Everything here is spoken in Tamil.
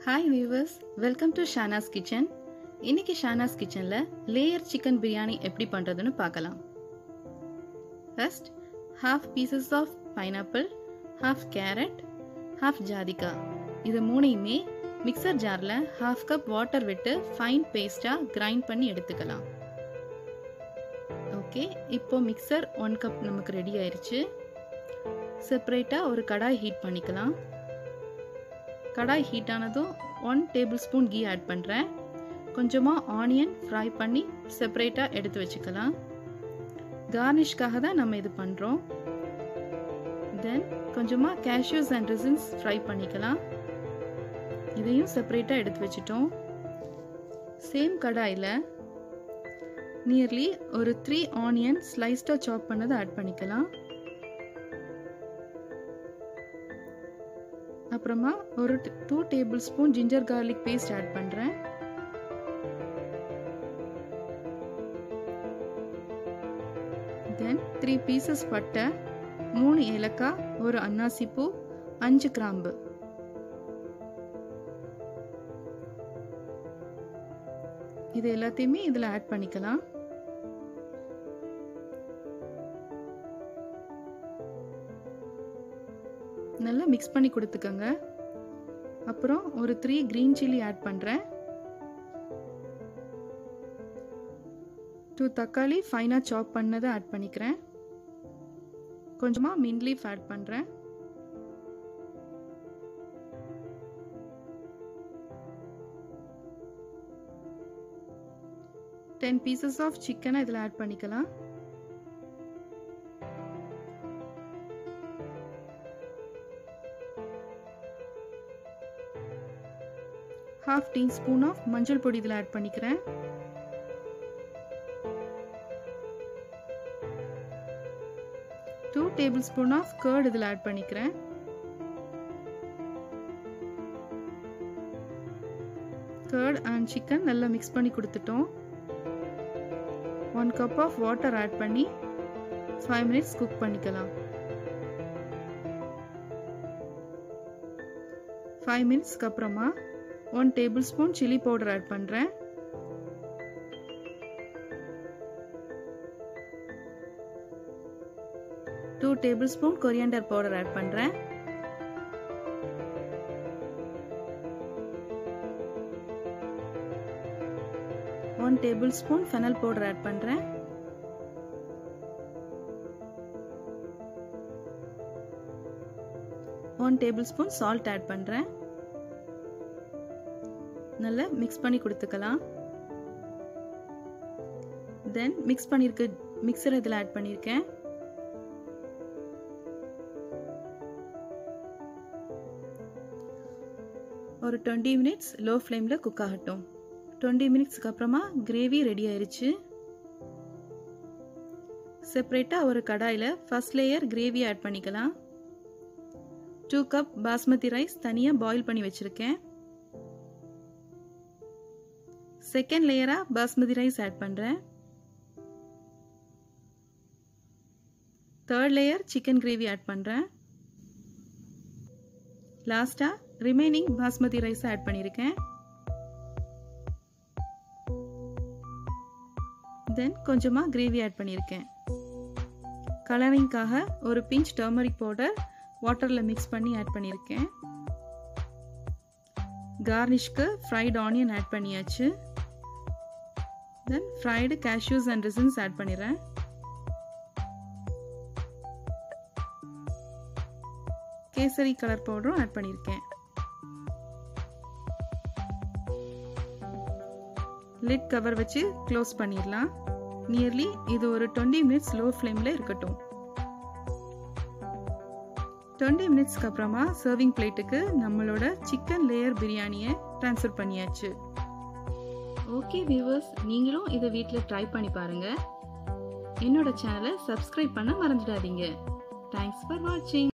hi viewers welcome to Shana's kitchen இன்னைக்கு ஷானாஸ் கிச்சனில் லேயர் சிக்கன் பிரியாணி எப்படி பண்ணுறதுன்னு பார்க்கலாம் first half pieces of pineapple half carrot half ஜாதிகா இது மூணையுமே மிக்சர் ஜாரில் ஹாஃப் கப் வாட்டர் விட்டு ஃபைன் பேஸ்ட்டாக கிரைண்ட் பண்ணி எடுத்துக்கலாம் ஓகே இப்போ மிக்சர் ஒன் கப் நமக்கு ரெடி ஆயிடுச்சு செப்பரேட்டாக ஒரு கடாய் ஹீட் பண்ணிக்கலாம் கடாய் ஹீட் ஆனதும் one tablespoon ghee add பண்ணுறேன் கொஞ்சமாக ஆனியன் ஃப்ரை பண்ணி செப்பரேட்டாக எடுத்து வச்சுக்கலாம் கார்னிஷ்காக தான் நம்ம இது பண்ணுறோம் தென் கொஞ்சமாக கேஷ்யூஸ் அண்ட் ரிசன்ஸ் ஃப்ரை பண்ணிக்கலாம் இதையும் செப்பரேட்டாக எடுத்து வச்சுட்டோம் சேம் கடாயில் நியர்லி ஒரு த்ரீ ஆனியன் ஸ்லைஸ்டாக சாப் பண்ணதை ஆட் பண்ணிக்கலாம் அப்புறமா ஒரு two tablespoon ginger garlic paste add பண்ணுறேன் தென் த்ரீ பீசஸ் பட்டை மூணு ஏலக்காய் ஒரு அன்னாசிப்பூ அஞ்சு கிராம்பு இது எல்லாத்தையுமே இதில் ஆட் பண்ணிக்கலாம் நல்லா மிக்ஸ் பண்ணி கொடுத்துக்கோங்க அப்புறம் ஒரு த்ரீ க்ரீன் சில்லி ஆட் பண்ணுறேன் டூ தக்காளி ஃபைனாக சாப் பண்ணதை ஆட் பண்ணிக்கிறேன் கொஞ்சமாக மின் லீஃப் ஆட் பண்ணுறேன் டென் பீசஸ் ஆஃப் சிக்கனை இதில் ஆட் பண்ணிக்கலாம் ஹாஃப் டீஸ்பூன் ஆஃப் மஞ்சள் பொடி இதில் ஆட் பண்ணிக்கிறேன் two tablespoon of curd இதில் ஆட் பண்ணிக்கிறேன் கர்ட் அண்ட் சிக்கன் நல்லா மிக்ஸ் பண்ணி கொடுத்துட்டோம் one cup of water add பண்ணி ஃபைவ் மினிட்ஸ் குக் பண்ணிக்கலாம் ஃபைவ் மினிட்ஸ்க்கு அப்புறமா one tablespoon chilli powder add பண்ணுறேன் two tablespoon coriander powder add பண்ணுறேன் one tablespoon fennel powder add பண்ணுறேன் one tablespoon salt add பண்ணுறேன் நல்லா மிக்ஸ் பண்ணி கொடுத்துக்கலாம் தென் மிக்ஸ் பண்ணியிருக்க மிக்சர் இதில் ஆட் பண்ணியிருக்கேன் ஒரு டுவெண்ட்டி மினிட்ஸ் லோ ஃப்ளேமில் குக் ஆகட்டும் டுவெண்ட்டி மினிட்ஸ்க்கு அப்புறமா கிரேவி ரெடி ஆயிடுச்சு செப்பரேட்டாக ஒரு கடாயில் ஃபர்ஸ்ட் லேயர் கிரேவி ஆட் பண்ணிக்கலாம் டூ கப் பாஸ்மதி ரைஸ் தனியாக பாயில் பண்ணி வச்சுருக்கேன் செகண்ட் லேயராக பாஸ்மதி ரைஸ் ஆட் பண்ணுறேன் third layer chicken gravy add பண்ணுறேன் லாஸ்ட்டாக ரிமைனிங் பாஸ்மதி ரைஸ் ஆட் பண்ணியிருக்கேன் தென் கொஞ்சமாக கிரேவி ஆட் பண்ணியிருக்கேன் கலரிங்காக ஒரு பிஞ்ச் டர்மரிக் பவுடர் வாட்டரில் மிக்ஸ் பண்ணி ஆட் பண்ணியிருக்கேன் கார்னிஷ்க்கு ஃப்ரைட் ஆனியன் ஆட் பண்ணியாச்சு then fried cashews and raisins add பண்ணிடுறேன் கேசரி கலர் பவுடரும் ஆட் பண்ணியிருக்கேன் லிட் கவர் வச்சு க்ளோஸ் பண்ணிடலாம் நியர்லி இது ஒரு டுவெண்ட்டி மினிட்ஸ் லோ ஃப்ளேமில் இருக்கட்டும் டுவெண்ட்டி மினிட்ஸ்க்கு அப்புறமா சர்விங் பிளேட்டுக்கு நம்மளோட சிக்கன் லேயர் பிரியாணியை ட்ரான்ஸ்ஃபர் பண்ணியாச்சு ஓகே வியூவர்ஸ் நீங்களும் இதை வீட்டில் ட்ரை பண்ணி பாருங்கள் என்னோட சேனலை சப்ஸ்கிரைப் பண்ண மறந்துடாதீங்க தேங்க்ஸ் ஃபார் வாட்சிங்